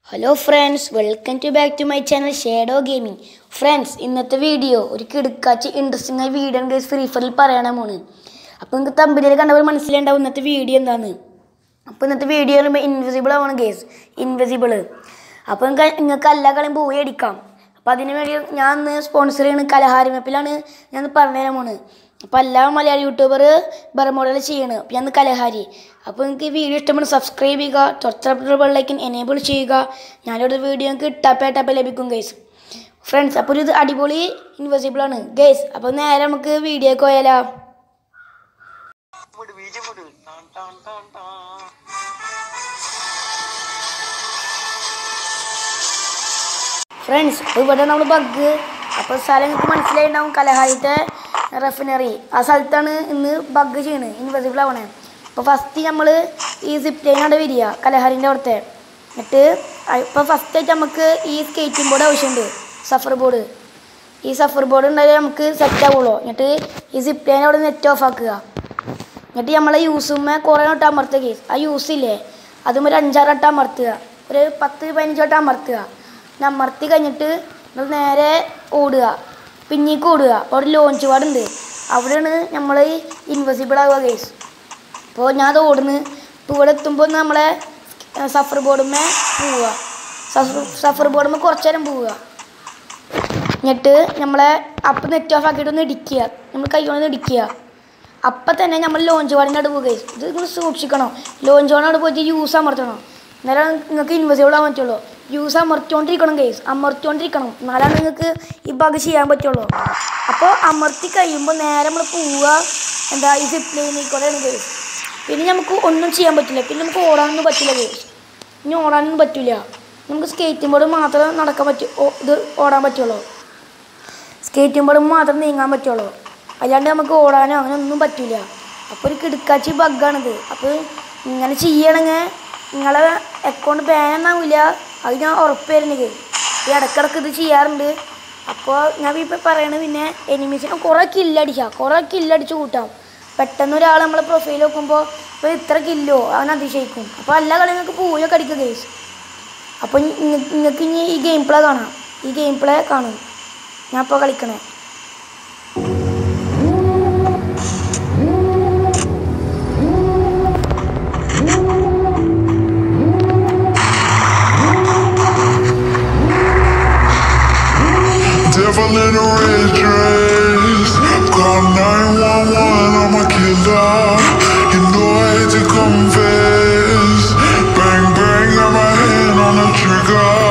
Hello friends welcome to back to my channel shadow gaming friends ഇന്നത്തെ video ഒരു കിടുക്കാച്ച് interesting ആയ video guys free ഫയറിൽ പറയണ മോണ് അപ്പോൾ നിങ്ങൾക്ക് തമ്പിലിൽ കണ്ടവർ മനസ്സിലുണ്ടാവും ഇന്നത്തെ വീഡിയോ എന്താന്ന് അപ്പോൾ ഇന്നത്തെ വീഡിയോ പറയുമ്പോൾ ഇൻവിസിബിൾ ആവണം ഗേസ് ഇൻവിസിബിൾ അപ്പോൾ നിങ്ങൾക്ക് നിങ്ങൾക്ക് എല്ലാ കളിയും പോയി അടിക്കാം അപ്പോൾ അതിന് വേണ്ടി ഞാൻ ഇന്ന് സ്പോൺസർ ചെയ്യുന്ന കലഹാരി മാപ്പിലാണ് ഞാൻ പറഞ്ഞു തരാൻ പോണ് അപ്പോൾ എല്ലാ മലയാളി യൂട്യൂബർ ബർമോഡൽ ചെയ്യണ് അപ്പോൾ ഞാൻ ഇന്ന് കലഹാരി അപ്പോൾ നിങ്ങൾക്ക് ഈ വീഡിയോ ഇഷ്ടപ്പെടുന്ന സബ്സ്ക്രൈബ് ചെയ്യുക തൊട്ടപ്പുറ ബെല്ലൈക്കൻ എനേബിൾ ചെയ്യുക ഞാനൊരു വീഡിയോ നിങ്ങൾക്ക് ടപ്പേ ടപ്പേ ലഭിക്കും ഗൈസ് ഫ്രണ്ട്സ് അപ്പോൾ ഇത് അടിപൊളി ഇൻവെസിബിൾ ആണ് ഗൈസ് അപ്പോൾ നേരെ നമുക്ക് വീഡിയോക്ക് പോയാലോ വിട് ബീജം വിട് ടാൻ ടാൻ ടാൻ ടാൻ ഫ്രണ്ട്സ് ഇവിടെ നമ്മൾ ബഗ് അപ്പോൾ സ്ഥലം നിങ്ങൾക്ക് മനസ്സിലായിട്ടുണ്ടാവും കലഹാരിത്തെ റെഫിനറി ആ സ്ഥലത്താണ് ഇന്ന് ബഗ് ചെയ്യണത് ഇൻവെസിബിൾ ആവണേ അപ്പോൾ ഫസ്റ്റ് നമ്മൾ ഈ സിപ്പ് ലൈനാണ് വരിക കലഹാരിൻ്റെ അവിടുത്തെ എന്നിട്ട് ഇപ്പോൾ ഫസ്റ്റ് ആയിട്ട് നമുക്ക് ഈ സ്കേറ്റിംഗ് ബോർഡ് ആവശ്യമുണ്ട് സഫർ ബോർഡ് ഈ സഫർ ബോർഡ് ഉണ്ടായാലേ നമുക്ക് സെറ്റ് ആവുള്ളൂ എന്നിട്ട് ഈ സിപ്പ് ലൈൻ അവിടെ നെറ്റ് ഓഫ് ആക്കുക എന്നിട്ട് നമ്മളെ യൂസുമ്മ കുറേ വട്ടം അമർത്തുക കേസ് ആ യൂസ് ഇല്ലേ അതും ഒരു അഞ്ചാറ് വട്ടം അമർത്തുക ഒരു പത്ത് പതിനഞ്ച് വട്ടം അമർത്തുക പിന്നെ അമർത്തി കഴിഞ്ഞിട്ട് നമ്മൾ നേരെ ഓടുക പിന്നീക്ക് ഓടുക അപ്പോൾ ഒരു ലോഞ്ച് പാടുണ്ട് അവിടെയാണ് നമ്മൾ ഇൻവെസിബിൾ ആവുക കേസ് അപ്പോൾ ഞാൻ അത് ഓടുന്നു ഇപ്പോൾ ഇവിടെ എത്തുമ്പോൾ നമ്മളെ സഫർ ബോർഡുമ്മേ പോവുക സഫർ സഫർ ബോർഡുമ്മേ കുറച്ച് നേരം പോവുക എന്നിട്ട് നമ്മളെ അപ്പം നെറ്റ് ഓഫ് ആക്കിയിട്ട് ഒന്ന് ഇടിക്കുക നമ്മൾ കൈ കൊണ്ട് ഇടിക്കുക അപ്പം തന്നെ നമ്മൾ ലോഞ്ച് പാടിൻ്റെ അവിടെ പോകുക ഇത് നിങ്ങൾ സൂക്ഷിക്കണം ലോഞ്ച് പാടിനോട് പോയിട്ട് യൂസ് അമർത്തണം എന്നാലും നിങ്ങൾക്ക് ഇൻവെസിബിൾ ആവാൻ പറ്റുള്ളൂ യൂസ് അമർത്തിക്കൊണ്ടിരിക്കണം കേസ് അമർത്തിക്കൊണ്ടിരിക്കണം എന്നാലാണ് നിങ്ങൾക്ക് ഈ ബഗ് ചെയ്യാൻ പറ്റുള്ളൂ അപ്പോൾ അമർത്തി കഴിയുമ്പോൾ നേരെ നമ്മൾ പോവുക എന്താ ഈ സിപ്പ് ലൈനിൽ കേസ് പിന്നെ നമുക്ക് ഒന്നും ചെയ്യാൻ പറ്റില്ല പിന്നെ നമുക്ക് ഓടാനൊന്നും പറ്റില്ല കേസ് ഇനി ഓടാനൊന്നും പറ്റില്ല നമുക്ക് സ്കേറ്റിംഗ് ബോർഡ് മാത്രമേ നടക്കാൻ പറ്റൂ ഓ- ഇത് ഓടാൻ പറ്റുള്ളൂ സ്കേറ്റിംഗ് ബോർഡ് മാത്രം നീങ്ങാൻ പറ്റുള്ളൂ അല്ലാണ്ട് നമുക്ക് ഓടാനോ അങ്ങനെ ഒന്നും പറ്റില്ല അപ്പോൾ ഒരു കിടുക്കാച്ചി ബഗ്ഗാണിത് അപ്പോൾ ഇങ്ങനെ ചെയ്യണമെങ്കിൽ നിങ്ങളെ അക്കൗണ്ട് ബാൻ ഒന്നാവില്ല അത് ഞാൻ ഉറപ്പ് തരുന്നത് ഈ ഇടക്കിടക്ക് ഇത് ചെയ്യാറുണ്ട് അപ്പോൾ ഞാൻ ഇപ്പോൾ പറയണത് പിന്നെ എനിമീസിനെ കുറേ കില്ലടിക്കാം കുറേ കില്ലടിച്ച് കൂട്ടാം പെട്ടെന്ന് ഒരാൾ നമ്മളെ പ്രൊഫൈൽ നോക്കുമ്പോൾ ഇപ്പോൾ ഇത്ര കില്ലോ അവൻ അതിശയിക്കും അപ്പോൾ എല്ലാ കളികൾക്ക് പൂജൊക്കെ അടിക്കുക ഗേസ് അപ്പോൾ നിങ്ങൾക്ക് ഇനി ഈ ഗെയിം പ്ലേ കാണാം ഈ ഗെയിം പ്ലേ കാണും ഞാൻ ഇപ്പോൾ കളിക്കണേ Devil in a red dress. Call 911, I'm a killer. You know I hate to confess. Bang, bang, got my hand on the trigger.